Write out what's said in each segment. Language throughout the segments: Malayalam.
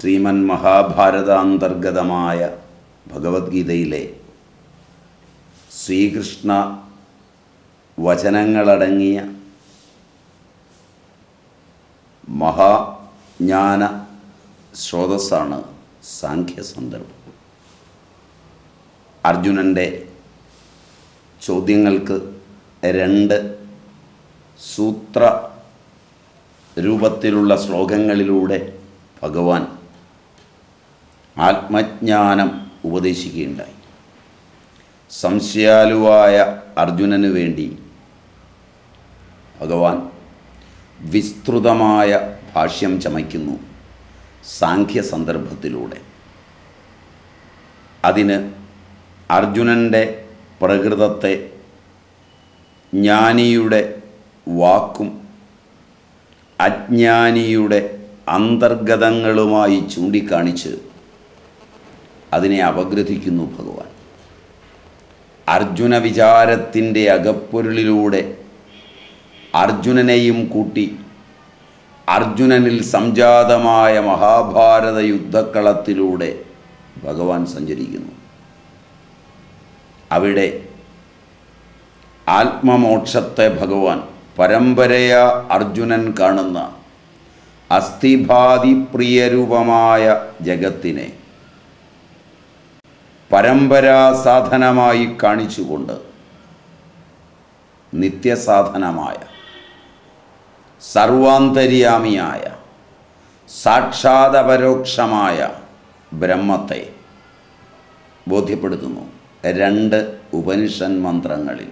ശ്രീമൻ മഹാഭാരതാന്തർഗതമായ ഭഗവത്ഗീതയിലെ ശ്രീകൃഷ്ണ വചനങ്ങളടങ്ങിയ മഹാജ്ഞാന സ്രോതസ്സാണ് സാഖ്യസന്ദർഭം അർജുനൻ്റെ ചോദ്യങ്ങൾക്ക് രണ്ട് സൂത്ര രൂപത്തിലുള്ള ശ്ലോകങ്ങളിലൂടെ ഭഗവാൻ ആത്മജ്ഞാനം ഉപദേശിക്കുകയുണ്ടായി സംശയാലുവായ അർജുനന് വേണ്ടി ഭഗവാൻ വിസ്തൃതമായ ഭാഷ്യം ചമയ്ക്കുന്നു സാഖ്യ സന്ദർഭത്തിലൂടെ അതിന് അർജുനൻ്റെ പ്രകൃതത്തെ ജ്ഞാനിയുടെ വാക്കും അജ്ഞാനിയുടെ അന്തർഗതങ്ങളുമായി ചൂണ്ടിക്കാണിച്ച് അതിനെ അപഗ്രഥിക്കുന്നു ഭഗവാൻ അർജുന വിചാരത്തിൻ്റെ അകപ്പൊരുളിലൂടെ അർജുനനെയും കൂട്ടി അർജുനനിൽ സംജാതമായ മഹാഭാരത യുദ്ധക്കളത്തിലൂടെ ഭഗവാൻ സഞ്ചരിക്കുന്നു അവിടെ ആത്മമോക്ഷത്തെ ഭഗവാൻ പരമ്പരയ അർജുനൻ കാണുന്ന അസ്ഥിഭാതിപ്രിയരൂപമായ ജഗത്തിനെ പരമ്പരാസാധനമായി കാണിച്ചുകൊണ്ട് നിത്യസാധനമായ സർവാന്തര്യാമിയായ സാക്ഷാതപരോക്ഷമായ ബ്രഹ്മത്തെ ബോധ്യപ്പെടുത്തുന്നു രണ്ട് ഉപനിഷൻ മന്ത്രങ്ങളിൽ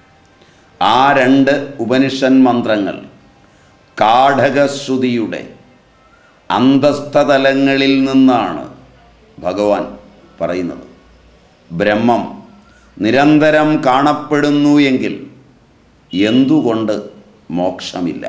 ആ രണ്ട് ഉപനിഷൻ മന്ത്രങ്ങൾ കാഠകശ്രുതിയുടെ അന്തസ്ഥതലങ്ങളിൽ നിന്നാണ് ഭഗവാൻ പറയുന്നത് ബ്രഹ്മം നിരന്തരം കാണപ്പെടുന്നു എങ്കിൽ എന്തുകൊണ്ട് മോക്ഷമില്ല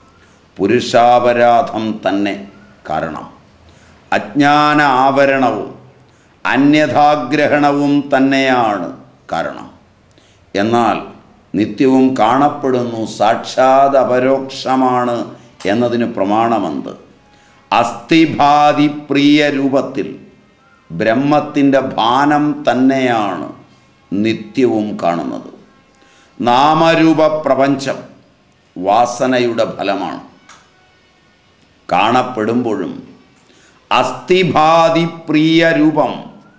പുരുഷാപരാധം തന്നെ കാരണം അജ്ഞാന ആവരണവും അന്യഥാഗ്രഹണവും തന്നെയാണ് കാരണം എന്നാൽ നിത്യവും കാണപ്പെടുന്നു സാക്ഷാത് അപരോക്ഷമാണ് എന്നതിന് പ്രമാണമെന്ത് അസ്ഥിഭാതി പ്രിയ രൂപത്തിൽ ബ്രഹ്മത്തിൻ്റെ ഭാനം തന്നെയാണ് നിത്യവും കാണുന്നത് നാമരൂപ പ്രപഞ്ചം വാസനയുടെ ഫലമാണ് കാണപ്പെടുമ്പോഴും അസ്ഥിഭാതി പ്രിയ രൂപം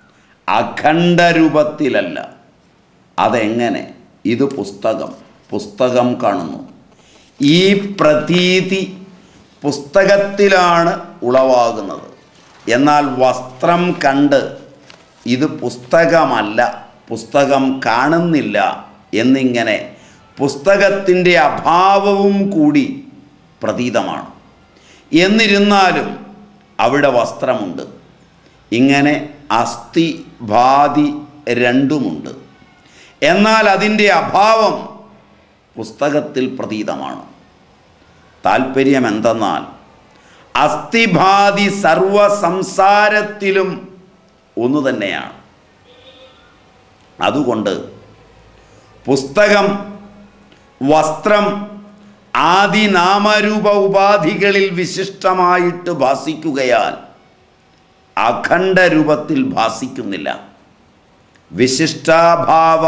അഖണ്ഡ രൂപത്തിലല്ല അതെങ്ങനെ ഇത് പുസ്തകം പുസ്തകം കാണുന്നു ഈ പ്രതീതി പുസ്തകത്തിലാണ് ഉളവാകുന്നത് എന്നാൽ വസ്ത്രം കണ്ട് ഇത് പുസ്തകമല്ല പുസ്തകം കാണുന്നില്ല എന്നിങ്ങനെ പുസ്തകത്തിൻ്റെ അഭാവവും കൂടി പ്രതീതമാണ് എന്നിരുന്നാലും അവിടെ വസ്ത്രമുണ്ട് ഇങ്ങനെ അസ്ഥി ഭാതി രണ്ടുമുണ്ട് എന്നാൽ അതിൻ്റെ അഭാവം പുസ്തകത്തിൽ പ്രതീതമാണ് താല്പര്യം എന്തെന്നാൽ അസ്ഥിഭാതി സർവ സംസാരത്തിലും ഒന്നു തന്നെയാണ് അതുകൊണ്ട് പുസ്തകം വസ്ത്രം ആദി നാമരൂപ ഉപാധികളിൽ വിശിഷ്ടമായിട്ട് ഭാസിക്കുകയാൽ അഖണ്ഡ രൂപത്തിൽ ഭാസിക്കുന്നില്ല വിശിഷ്ടാഭാവ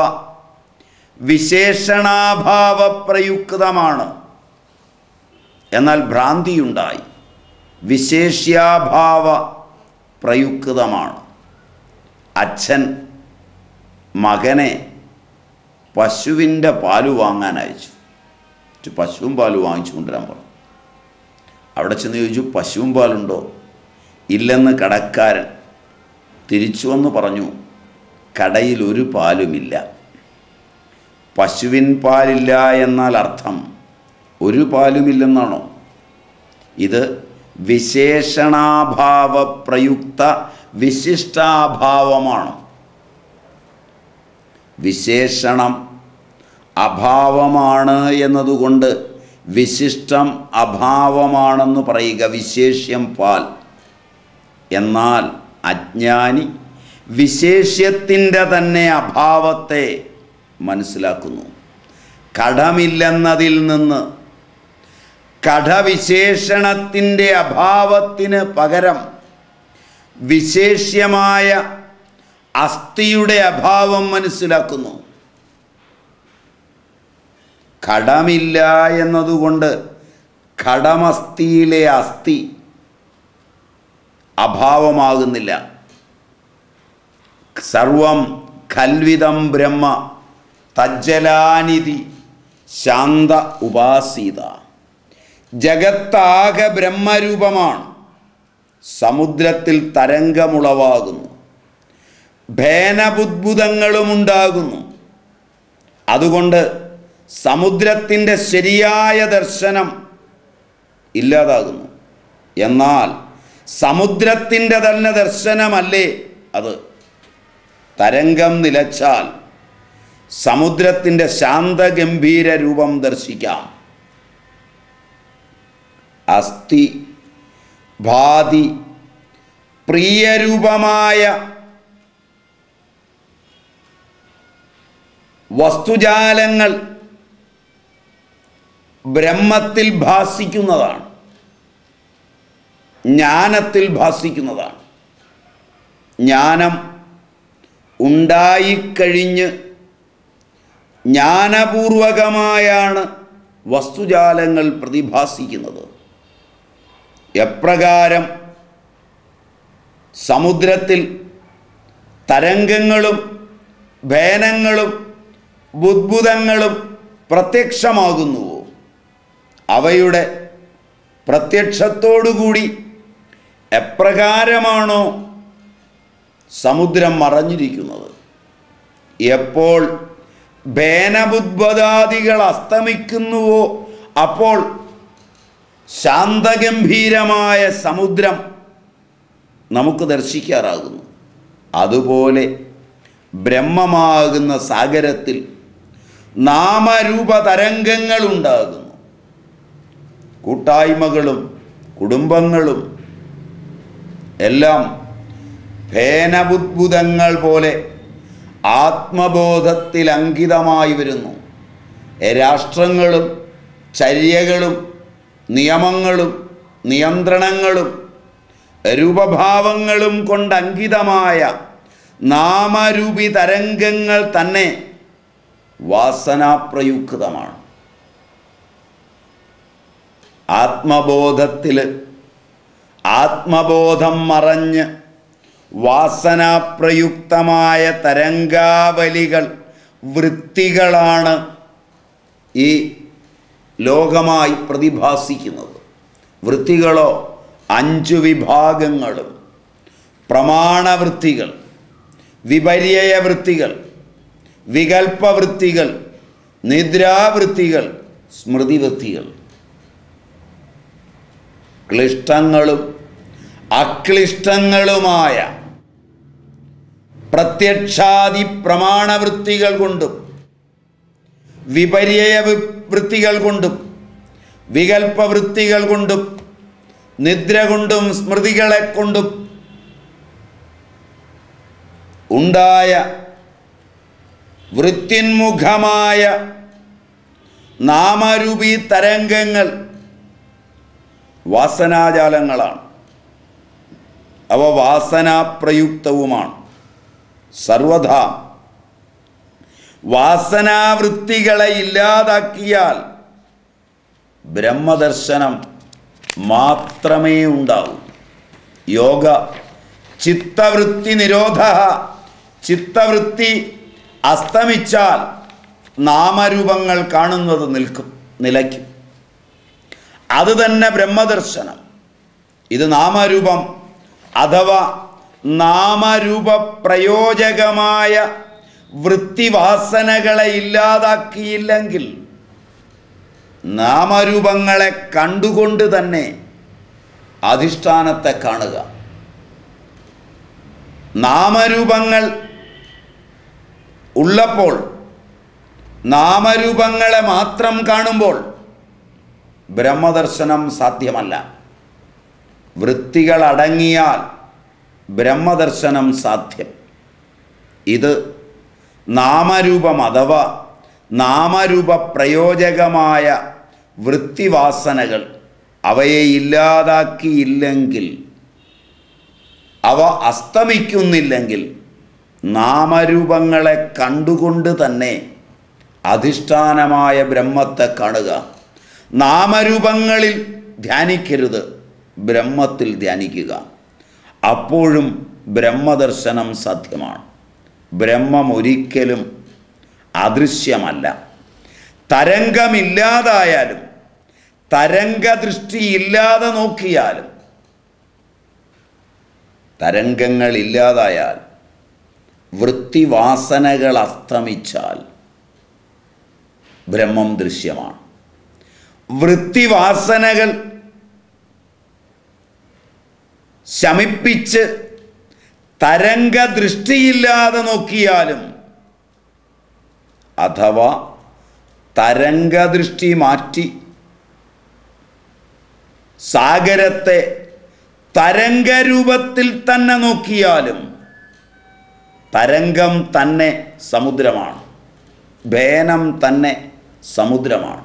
വിശേഷണാഭാവ പ്രയുക്തമാണ് എന്നാൽ ഭ്രാന്തിയുണ്ടായി വിശേഷ്യാഭാവ പ്രയുക്തമാണ് അച്ഛൻ മകനെ പശുവിൻ്റെ പാല് വാങ്ങാൻ അയച്ചു ഇച്ചിരി പശുവും പാല് വാങ്ങിച്ചു കൊണ്ടുവരാൻ പറഞ്ഞു അവിടെ ചെന്ന് ചോദിച്ചു പശുവും പാലുണ്ടോ ഇല്ലെന്ന് കടക്കാരൻ തിരിച്ചു വന്ന് പറഞ്ഞു കടയിൽ ഒരു പാലുമില്ല പശുവിൻ പാലില്ല എന്നാൽ അർത്ഥം ഒരു പാലുമില്ലെന്നാണോ ഇത് വിശേഷണാഭാവ പ്രയുക്ത വിശിഷ്ടാഭാവമാണ് വിശേഷണം അഭാവമാണ് എന്നതുകൊണ്ട് വിശിഷ്ടം അഭാവമാണെന്ന് പറയുക വിശേഷ്യം പാൽ എന്നാൽ അജ്ഞാനി വിശേഷ്യത്തിൻ്റെ തന്നെ അഭാവത്തെ മനസ്സിലാക്കുന്നു കടമില്ലെന്നതിൽ നിന്ന് കടവിശേഷണത്തിൻ്റെ അഭാവത്തിന് പകരം വിശേഷ്യമായ അസ്ഥിയുടെ അഭാവം മനസ്സിലാക്കുന്നു ഘടമില്ല എന്നതുകൊണ്ട് ഘടമസ്ഥിയിലെ അസ്ഥി അഭാവമാകുന്നില്ല സർവം കൽവിതം ബ്രഹ്മ തജ്ജലാനിധി ശാന്ത ഉപാസീത ജഗത്താകെ ബ്രഹ്മരൂപമാണ് സമുദ്രത്തിൽ തരംഗമുളവാകുന്നു ഭേനബുദ്ഭുതങ്ങളുമുണ്ടാകുന്നു അതുകൊണ്ട് സമുദ്രത്തിൻ്റെ ശരിയായ ദർശനം ഇല്ലാതാകുന്നു എന്നാൽ സമുദ്രത്തിൻ്റെ തന്നെ ദർശനമല്ലേ അത് തരംഗം നിലച്ചാൽ സമുദ്രത്തിൻ്റെ ശാന്തഗംഭീര രൂപം ദർശിക്കാം അസ്ഥി ഭാതി പ്രിയരൂപമായ വസ്തുജാലങ്ങൾ ബ്രഹ്മത്തിൽ ഭാസിക്കുന്നതാണ് ജ്ഞാനത്തിൽ ഭാസിക്കുന്നതാണ് ജ്ഞാനം ഉണ്ടായിക്കഴിഞ്ഞ് ജ്ഞാനപൂർവകമായാണ് വസ്തുജാലങ്ങൾ പ്രതിഭാസിക്കുന്നത് എപ്രകാരം സമുദ്രത്തിൽ തരംഗങ്ങളും ഭേനങ്ങളും ബുദ്ഭുതങ്ങളും പ്രത്യക്ഷമാകുന്നുവോ അവയുടെ പ്രത്യക്ഷത്തോടുകൂടി എപ്രകാരമാണോ സമുദ്രം മറഞ്ഞിരിക്കുന്നത് എപ്പോൾ ഭേനബുദ്ഭതാദികൾ അസ്തമിക്കുന്നുവോ അപ്പോൾ ശാന്തഗംഭീരമായ സമുദ്രം നമുക്ക് ദർശിക്കാറാകുന്നു അതുപോലെ ബ്രഹ്മമാകുന്ന സാഗരത്തിൽ നാമരൂപ തരംഗങ്ങളുണ്ടാകുന്നു കൂട്ടായ്മകളും കുടുംബങ്ങളും എല്ലാം ഭേനബുദ്ഭുതങ്ങൾ പോലെ ആത്മബോധത്തിൽ അങ്കിതമായി വരുന്നു രാഷ്ട്രങ്ങളും ചര്യകളും നിയമങ്ങളും നിയന്ത്രണങ്ങളും രൂപഭാവങ്ങളും കൊണ്ട് അങ്കിതമായ നാമരൂപി തരംഗങ്ങൾ തന്നെ വാസനാപ്രയുക്തമാണ് ആത്മബോധത്തിൽ ആത്മബോധം മറഞ്ഞ് വാസനാപ്രയുക്തമായ തരംഗാവലികൾ വൃത്തികളാണ് ഈ ലോകമായി പ്രതിഭാസിക്കുന്നത് വൃത്തികളോ അഞ്ചു വിഭാഗങ്ങളും പ്രമാണവൃത്തികൾ വിപര്യ വൃത്തികൾ വികൽപ്പവൃത്തികൾ നിദ്രാവൃത്തികൾ സ്മൃതിവൃത്തികൾ ക്ലിഷ്ടങ്ങളും അക്ലിഷ്ടങ്ങളുമായ പ്രത്യക്ഷാദി പ്രമാണവൃത്തികൾ കൊണ്ടും വിപര്യ വൃത്തികൾ കൊണ്ടും വികൽപ്പവൃത്തികൾ കൊണ്ടും നിദ്ര കൊണ്ടും സ്മൃതികളെ കൊണ്ടും ഉണ്ടായ വൃത്തിന്മുഖമായ നാമരൂപി തരംഗങ്ങൾ വാസനാജാലങ്ങളാണ് അവ വാസനാപ്രയുക്തവുമാണ് സർവഥാ വാസനാവൃത്തികളെ ഇല്ലാതാക്കിയാൽ ബ്രഹ്മദർശനം മാത്രമേ ഉണ്ടാവൂ യോഗ ചിത്തവൃത്തി നിരോധ ചിത്തവൃത്തി അസ്തമിച്ചാൽ നാമരൂപങ്ങൾ കാണുന്നത് നിൽക്കും നിലയ്ക്കും അത് തന്നെ ബ്രഹ്മദർശനം ഇത് നാമരൂപം അഥവാ നാമരൂപ പ്രയോജകമായ വൃത്തിവാസനകളെ ഇല്ലാതാക്കിയില്ലെങ്കിൽ നാമരൂപങ്ങളെ കണ്ടുകൊണ്ട് തന്നെ അധിഷ്ഠാനത്തെ കാണുക നാമരൂപങ്ങൾ ഉള്ളപ്പോൾ നാമരൂപങ്ങളെ മാത്രം കാണുമ്പോൾ ബ്രഹ്മദർശനം സാധ്യമല്ല വൃത്തികൾ അടങ്ങിയാൽ ബ്രഹ്മദർശനം സാധ്യം ഇത് നാമരൂപം അഥവാ നാമരൂപ പ്രയോജകമായ വൃത്തിവാസനകൾ അവയെ ഇല്ലാതാക്കിയില്ലെങ്കിൽ അവ അസ്തമിക്കുന്നില്ലെങ്കിൽ നാമരൂപങ്ങളെ കണ്ടുകൊണ്ട് തന്നെ അധിഷ്ഠാനമായ ബ്രഹ്മത്തെ കാണുക നാമരൂപങ്ങളിൽ ധ്യാനിക്കരുത് ബ്രഹ്മത്തിൽ ധ്യാനിക്കുക അപ്പോഴും ബ്രഹ്മദർശനം സാധ്യമാണ് ബ്രഹ്മം ഒരിക്കലും അദൃശ്യമല്ല തരംഗമില്ലാതായാലും തരംഗദൃഷ്ടിയില്ലാതെ നോക്കിയാലും തരംഗങ്ങൾ ഇല്ലാതായാൽ വൃത്തിവാസനകൾ അസ്തമിച്ചാൽ ബ്രഹ്മം ദൃശ്യമാണ് വൃത്തിവാസനകൾ ശമിപ്പിച്ച് തരംഗദൃഷ്ടിയില്ലാതെ നോക്കിയാലും അഥവാ തരംഗദൃഷ്ടി മാറ്റി സാഗരത്തെ തരംഗരൂപത്തിൽ തന്നെ നോക്കിയാലും തരംഗം തന്നെ സമുദ്രമാണ് ഭേനം തന്നെ സമുദ്രമാണ്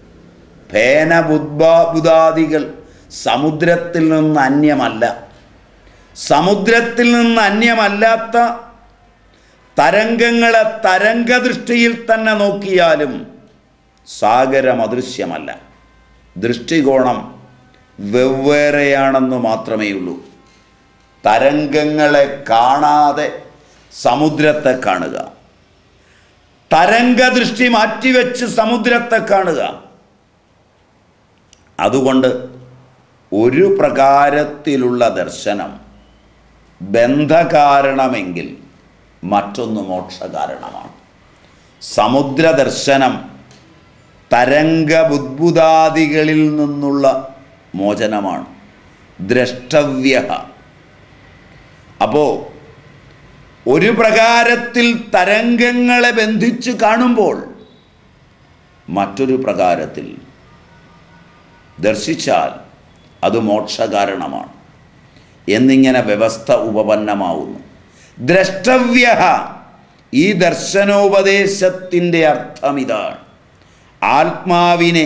ഭേനബുദ്ബുദാദികൾ സമുദ്രത്തിൽ നിന്ന് അന്യമല്ല സമുദ്രത്തിൽ നിന്ന് അന്യമല്ലാത്ത തരംഗങ്ങളെ തരംഗദൃഷ്ടിയിൽ തന്നെ നോക്കിയാലും സാഗരം അദൃശ്യമല്ല ദൃഷ്ടികോണം വെവ്വേറെയാണെന്ന് മാത്രമേ ഉള്ളൂ തരംഗങ്ങളെ കാണാതെ സമുദ്രത്തെ കാണുക തരംഗദൃഷ്ടി മാറ്റിവെച്ച് സമുദ്രത്തെ കാണുക അതുകൊണ്ട് ഒരു പ്രകാരത്തിലുള്ള ദർശനം ബന്ധകാരണമെങ്കിൽ മറ്റൊന്ന് മോക്ഷകാരണമാണ് സമുദ്രദർശനം തരംഗബുദ്ബുദാദികളിൽ നിന്നുള്ള മോചനമാണ് ദ്രഷ്ടവ്യ അപ്പോൾ ഒരു പ്രകാരത്തിൽ തരംഗങ്ങളെ ബന്ധിച്ച് കാണുമ്പോൾ മറ്റൊരു പ്രകാരത്തിൽ ദർശിച്ചാൽ അത് മോക്ഷകാരണമാണ് എന്നിങ്ങനെ വ്യവസ്ഥ ഉപപന്നമാവുന്നു ദ്രഷ്ടവ്യ ഈ ദർശനോപദേശത്തിൻ്റെ അർത്ഥം ഇതാണ് ആത്മാവിനെ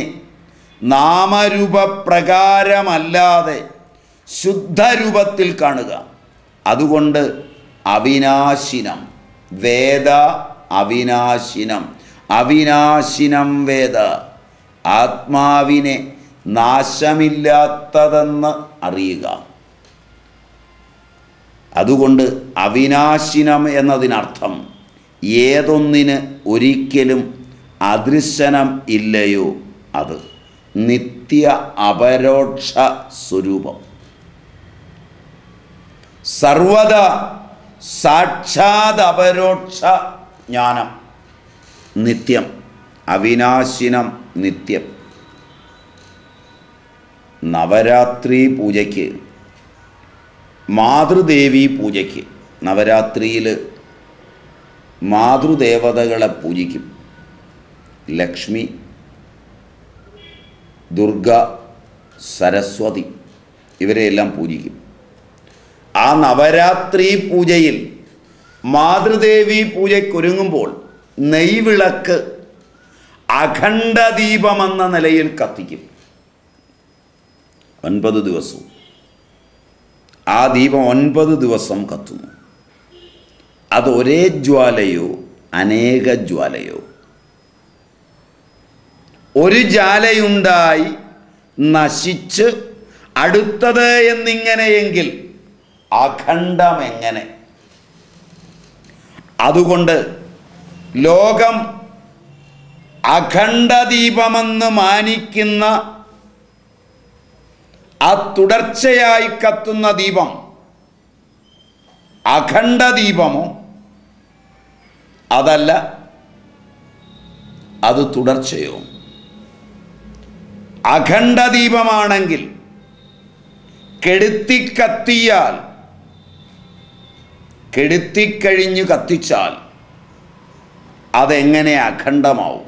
നാമരൂപപ്രകാരമല്ലാതെ ശുദ്ധരൂപത്തിൽ കാണുക അതുകൊണ്ട് അവിനാശിനം വേദ അവിനാശിനം അവിനാശിനം വേദ ആത്മാവിനെ നാശമില്ലാത്തതെന്ന് അറിയുക അതുകൊണ്ട് അവിനാശിനം എന്നതിനർത്ഥം ഏതൊന്നിന് ഒരിക്കലും അദൃശനം ഇല്ലയോ അത് നിത്യ അപരോക്ഷ സ്വരൂപം സർവത സാക്ഷാത് അപരോക്ഷ ജ്ഞാനം നിത്യം അവിനാശിനം നിത്യം നവരാത്രി പൂജയ്ക്ക് മാതൃദേവി പൂജയ്ക്ക് നവരാത്രിയിൽ മാതൃദേവതകളെ പൂജിക്കും ലക്ഷ്മി ദുർഗ സരസ്വതി ഇവരെയെല്ലാം പൂജിക്കും ആ നവരാത്രി പൂജയിൽ മാതൃദേവി പൂജയ്ക്കൊരുങ്ങുമ്പോൾ നെയ്വിളക്ക് അഖണ്ഡദീപമെന്ന നിലയിൽ കത്തിക്കും ഒൻപത് ദിവസവും ആ ദീപം ഒൻപത് ദിവസം കത്തുന്നു അത് ഒരേ ജ്വാലയോ അനേക ജ്വാലയോ ഒരു ജ്വാലയുണ്ടായി നശിച്ച് അടുത്തത് എന്നിങ്ങനെയെങ്കിൽ അഖണ്ഡം എങ്ങനെ അതുകൊണ്ട് ലോകം അഖണ്ഡദീപമെന്ന് മാനിക്കുന്ന ആ തുടർച്ചയായി കത്തുന്ന ദീപം അഖണ്ഡദീപമോ അതല്ല അത് തുടർച്ചയോ അഖണ്ഡദീപമാണെങ്കിൽ കെടുത്തിക്കത്തിയാൽ കെടുത്തിക്കഴിഞ്ഞു കത്തിച്ചാൽ അതെങ്ങനെ അഖണ്ഡമാവും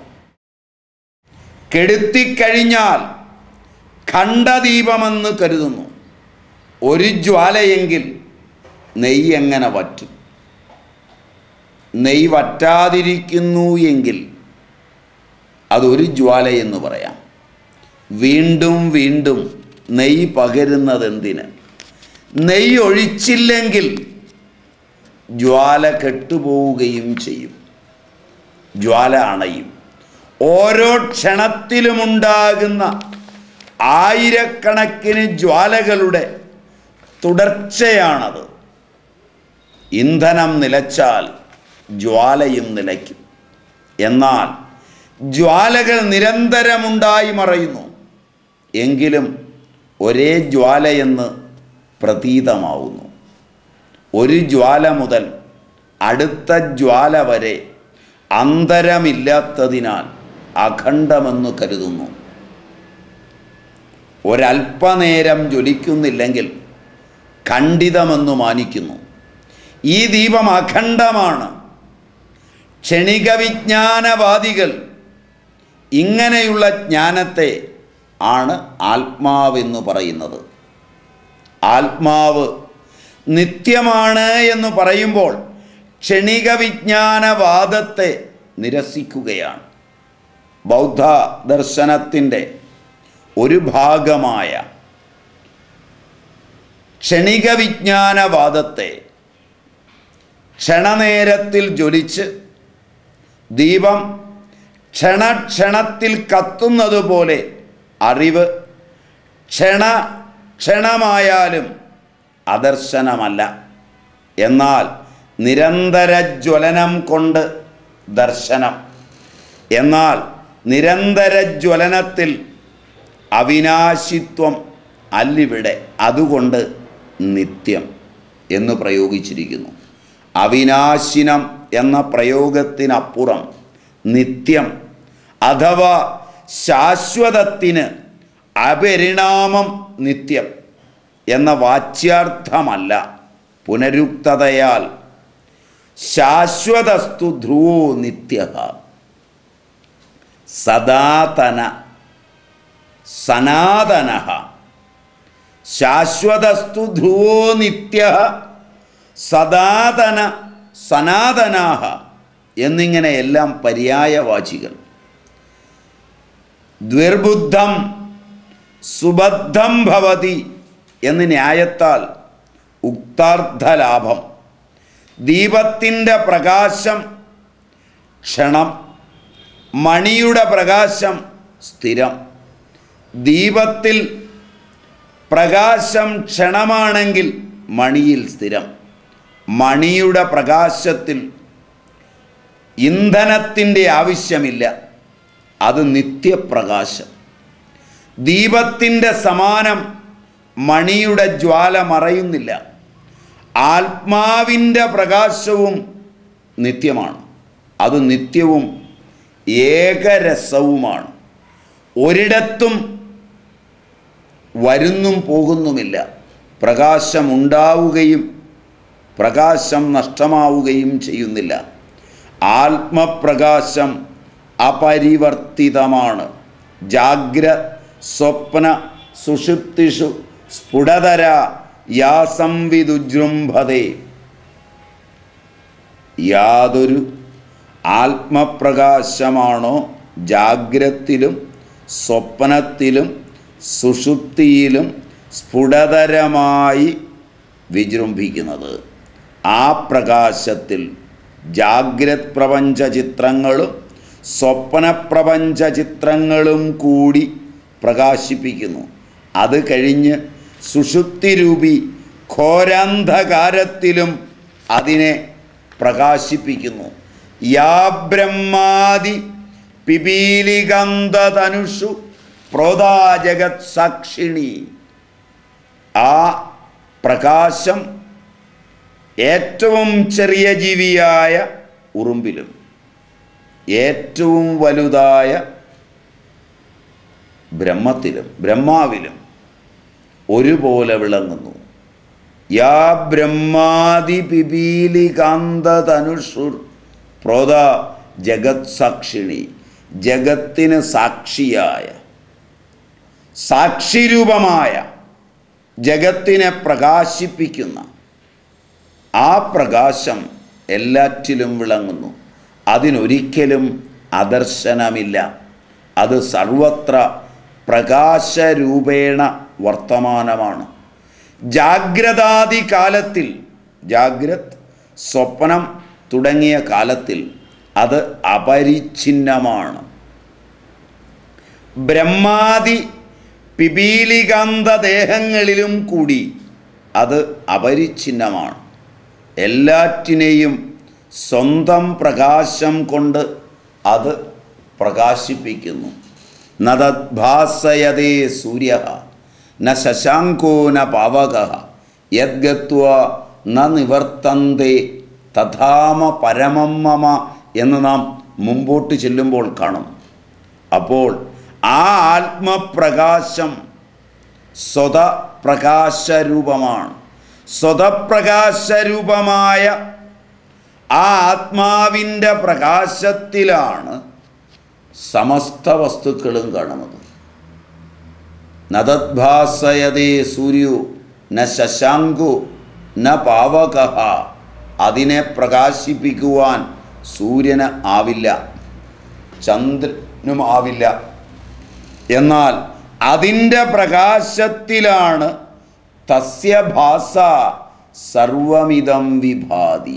കെടുത്തിക്കഴിഞ്ഞാൽ ഖണ്ഡദീപമെന്ന് കരുതുന്നു ഒരു ജ്വാലയെങ്കിൽ നെയ്യ് എങ്ങനെ വറ്റും നെയ്യ് വറ്റാതിരിക്കുന്നു എങ്കിൽ അതൊരു ജ്വാലയെന്ന് പറയാം വീണ്ടും വീണ്ടും നെയ്യ് പകരുന്നത് എന്തിന് നെയ്യ് ഒഴിച്ചില്ലെങ്കിൽ ജ്വാല കെട്ടുപോവുകയും ചെയ്യും ജ്വാല അണയും ഓരോ ക്ഷണത്തിലുമുണ്ടാകുന്ന ആയിരക്കണക്കിന് ജ്വാലകളുടെ തുടർച്ചയാണത് ഇന്ധനം നിലച്ചാൽ ജ്വാലയും നിലയ്ക്കും എന്നാൽ ജ്വാലകൾ നിരന്തരമുണ്ടായി മറയുന്നു എങ്കിലും ഒരേ ജ്വാലയെന്ന് പ്രതീതമാവുന്നു ഒരു ജ്വാല മുതൽ അടുത്ത ജ്വാല വരെ അന്തരമില്ലാത്തതിനാൽ അഖണ്ഡമെന്ന് കരുതുന്നു ഒരല്പനേരം ജ്വലിക്കുന്നില്ലെങ്കിൽ ഖണ്ഡിതമെന്ന് മാനിക്കുന്നു ഈ ദീപം അഖണ്ഡമാണ് ക്ഷണിക വിജ്ഞാനവാദികൾ ഇങ്ങനെയുള്ള ജ്ഞാനത്തെ ആണ് ആത്മാവെന്ന് പറയുന്നത് ആത്മാവ് നിത്യമാണ് എന്ന് പറയുമ്പോൾ ക്ഷണിക വിജ്ഞാനവാദത്തെ നിരസിക്കുകയാണ് ബൗദ്ധ ദർശനത്തിൻ്റെ ഒരു ഭാഗമായ ക്ഷണിക വിജ്ഞാനവാദത്തെ ക്ഷണനേരത്തിൽ ജ്വലിച്ച് ദീപം ക്ഷണക്ഷണത്തിൽ കത്തുന്നത് പോലെ അറിവ് ക്ഷണ ക്ഷണമായാലും അദർശനമല്ല എന്നാൽ നിരന്തര ജ്വലനം കൊണ്ട് ദർശനം എന്നാൽ നിരന്തര ജ്വലനത്തിൽ അവിനാശിത്വം അല്ലിവിടെ അതുകൊണ്ട് നിത്യം എന്ന് പ്രയോഗിച്ചിരിക്കുന്നു അവിനാശിനം എന്ന പ്രയോഗത്തിനപ്പുറം നിത്യം അഥവാ ശാശ്വതത്തിന് അപരിണാമം നിത്യം എന്ന വാച്യാർത്ഥമല്ല പുനരുക്തതയാൽ ശാശ്വതസ്തു ധ്രുവോ നിത്യ സദാതന സനാതന ശാശ്വതസ്തു ധ്രുവോ നിത്യ സദാതന സനാതനാഹ എന്നിങ്ങനെ എല്ലാം പര്യായവാചികൾ ദ്വിർബുദ്ധം സുബദ്ധം ഭവതി എന്ന് ന്യായത്താൽ ഉക്താർത്ഥലാഭം ദീപത്തിൻ്റെ പ്രകാശം ക്ഷണം മണിയുടെ പ്രകാശം സ്ഥിരം ദീപത്തിൽ പ്രകാശം ക്ഷണമാണെങ്കിൽ മണിയിൽ സ്ഥിരം മണിയുടെ പ്രകാശത്തിൽ ഇന്ധനത്തിൻ്റെ ആവശ്യമില്ല അത് നിത്യപ്രകാശം ദീപത്തിൻ്റെ സമാനം മണിയുടെ ജ്വാല മറയുന്നില്ല ആത്മാവിൻ്റെ പ്രകാശവും നിത്യമാണ് അത് നിത്യവും ഏകരസവുമാണ് ഒരിടത്തും വരുന്നും പോകുന്നുമില്ല പ്രകാശമുണ്ടാവുകയും പ്രകാശം നഷ്ടമാവുകയും ചെയ്യുന്നില്ല ആത്മപ്രകാശം അപരിവർത്തിതമാണ് ജാഗ്ര സ്വപ്ന സുഷുപ്തിഷു സ്ഫുടതര യാസംവിദുജൃംഭതേ യാതൊരു ആത്മപ്രകാശമാണോ ജാഗ്രത്തിലും സ്വപ്നത്തിലും സുഷുപ്തിയിലും സ്ഫുടതരമായി വിജൃംഭിക്കുന്നത് ആ പ്രകാശത്തിൽ ജാഗ്രത് പ്രപഞ്ച ചിത്രങ്ങളും സ്വപ്നപ്രപഞ്ച ചിത്രങ്ങളും കൂടി പ്രകാശിപ്പിക്കുന്നു അത് കഴിഞ്ഞ് സുഷുപ്തിരൂപി ഘോരാന്ധകാരത്തിലും അതിനെ പ്രകാശിപ്പിക്കുന്നു യാ ബ്രഹ്മാദി പിപീലികന്ധനുഷു പ്രോതാജഗത് സാക്ഷിണി ആ പ്രകാശം ഏറ്റവും ചെറിയ ജീവിയായ ഉറുമ്പിലും ഏറ്റവും വലുതായ ബ്രഹ്മത്തിലും ബ്രഹ്മാവിലും ഒരുപോലെ വിളങ്ങുന്നു യാ ബ്രഹ്മാദി പിപീലികാന്തനുഷുർ പ്രോത ജഗത് സാക്ഷിണി ജഗത്തിന് സാക്ഷിയായ സാക്ഷിരൂപമായ ജഗത്തിനെ പ്രകാശിപ്പിക്കുന്ന ആ പ്രകാശം എല്ലാറ്റിലും വിളങ്ങുന്നു അതിനൊരിക്കലും അദർശനമില്ല അത് സർവത്ര പ്രകാശരൂപേണ വർത്തമാനമാണ് ജാഗ്രതാദി കാലത്തിൽ ജാഗ്രത് സ്വപ്നം തുടങ്ങിയ കാലത്തിൽ അത് അപരിച്ഛിന്നമാണ് ബ്രഹ്മാദി പിപീലികാന്ത ദേഹങ്ങളിലും കൂടി അത് അപരിച്ഛിന്നമാണ് എല്ലാറ്റിനെയും സ്വന്തം പ്രകാശം കൊണ്ട് അത് പ്രകാശിപ്പിക്കുന്നു നദദ്ഭാസയതേ സൂര്യ ന ശശാങ്കോ ന പാവക യദ്ഗത്വ ന നിവർത്തന്തേ തഥാമ പരമം മമ എന്ന് നാം മുമ്പോട്ട് ചെല്ലുമ്പോൾ കാണും അപ്പോൾ ആ ആത്മപ്രകാശം സ്വതപ്രകാശരൂപമാണ് സ്വതപ്രകാശരൂപമായ ആ ആത്മാവിൻ്റെ പ്രകാശത്തിലാണ് സമസ്ത വസ്തുക്കളും കാണുന്നത് നദദ്ഭാസയതേ സൂര്യോ ന ശശാങ്കു ന പാവക അതിനെ പ്രകാശിപ്പിക്കുവാൻ സൂര്യന് ആവില്ല ചന്ദ്രനും ആവില്ല എന്നാൽ അതിൻ്റെ പ്രകാശത്തിലാണ് തസ്യ ഭാസ സർവമിതം വിഭാതി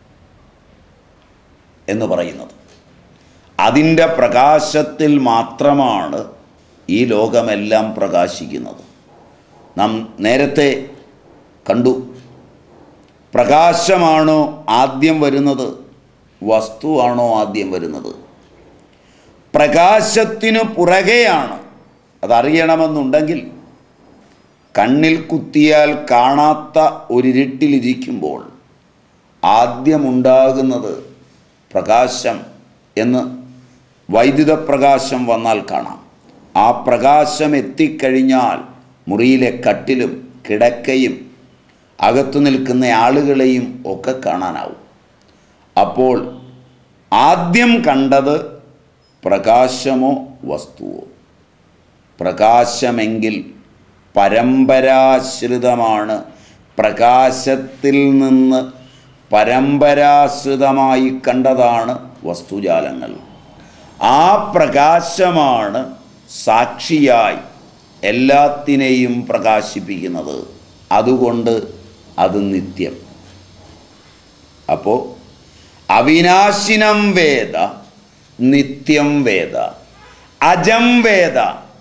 എന്ന് പറയുന്നത് അതിൻ്റെ പ്രകാശത്തിൽ മാത്രമാണ് ഈ ലോകമെല്ലാം പ്രകാശിക്കുന്നത് നാം നേരത്തെ കണ്ടു പ്രകാശമാണോ ആദ്യം വരുന്നത് വസ്തുവാണോ ആദ്യം വരുന്നത് പ്രകാശത്തിനു പുറകെയാണ് അതറിയണമെന്നുണ്ടെങ്കിൽ കണ്ണിൽ കുത്തിയാൽ കാണാത്ത ഒരിരുട്ടിലിരിക്കുമ്പോൾ ആദ്യമുണ്ടാകുന്നത് പ്രകാശം എന്ന് വൈദ്യുത പ്രകാശം വന്നാൽ കാണാം ആ പ്രകാശം എത്തിക്കഴിഞ്ഞാൽ മുറിയിലെ കട്ടിലും കിടക്കയും അകത്തു നിൽക്കുന്ന ആളുകളെയും ഒക്കെ കാണാനാവും അപ്പോൾ ആദ്യം കണ്ടത് പ്രകാശമോ വസ്തുവോ പ്രകാശമെങ്കിൽ പരമ്പരാശ്രിതമാണ് പ്രകാശത്തിൽ നിന്ന് പരമ്പരാശ്രിതമായി കണ്ടതാണ് വസ്തുജാലങ്ങൾ ആ പ്രകാശമാണ് സാക്ഷിയായി എല്ലാത്തിനെയും പ്രകാശിപ്പിക്കുന്നത് അതുകൊണ്ട് അത് നിത്യം അപ്പോൾ അവിനാശിനം വേദ നിത്യം വേദ അജം വേദ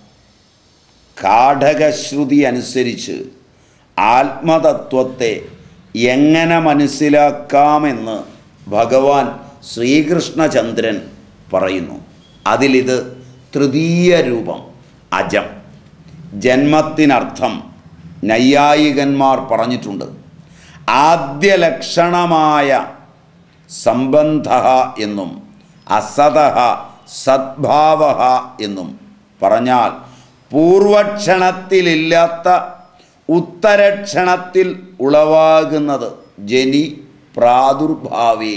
കാഠകശ്രുതി അനുസരിച്ച് ആത്മതത്വത്തെ എങ്ങനെ മനസ്സിലാക്കാമെന്ന് ഭഗവാൻ ശ്രീകൃഷ്ണചന്ദ്രൻ പറയുന്നു അതിലിത് തൃതീയ രൂപം അജം ജന്മത്തിനർത്ഥം നൈയായികന്മാർ പറഞ്ഞിട്ടുണ്ട് ആദ്യ ലക്ഷണമായ സംബന്ധ എന്നും അസത സദ്ഭാവ എന്നും പറഞ്ഞാൽ പൂർവക്ഷണത്തിലില്ലാത്ത ഉത്തരക്ഷണത്തിൽ ഉളവാകുന്നത് ജനി പ്രാദുർഭാവേ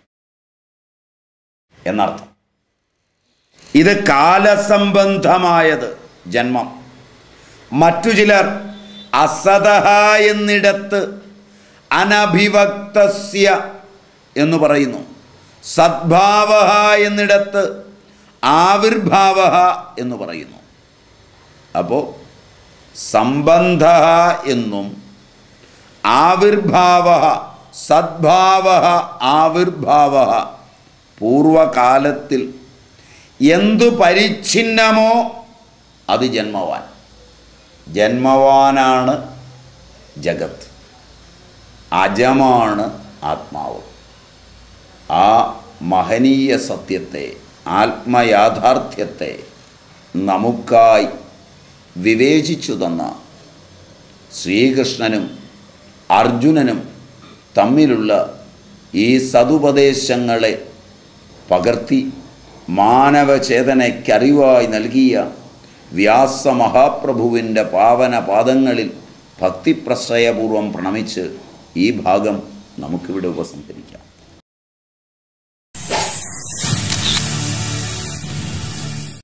എന്നർത്ഥം ഇത് കാലസംബന്ധമായത് ജന്മം മറ്റു ചിലർ അസതഹ എന്നിടത്ത് അനഭിവക്തസ്യ എന്ന് പറയുന്നു സദ്ഭാവ എന്നിടത്ത് ആവിർഭാവ എന്ന് പറയുന്നു അപ്പോൾ സംബന്ധ എന്നും ആവിർഭാവ സദ്ഭാവ ആവിർഭാവ പൂർവകാലത്തിൽ എന്തു പരിച്ഛിന്നമോ അത് ജന്മവാൻ ജന്മവാനാണ് ജഗത്ത് അജമാണ് ആത്മാവ് ആ മഹനീയ സത്യത്തെ ആത്മയാഥാർത്ഥ്യത്തെ നമുക്കായി വിവേചിച്ചു തന്ന ശ്രീകൃഷ്ണനും അർജുനനും തമ്മിലുള്ള ഈ സതുപദേശങ്ങളെ പകർത്തി മാനവചേതനയ്ക്കറിവായി നൽകിയ വ്യാസമഹാപ്രഭുവിൻ്റെ പാവന പാദങ്ങളിൽ ഭക്തിപ്രശ്രയപൂർവം പ്രണമിച്ച് ഈ ഭാഗം നമുക്കിവിടെ ഉപസംഹരിക്കാം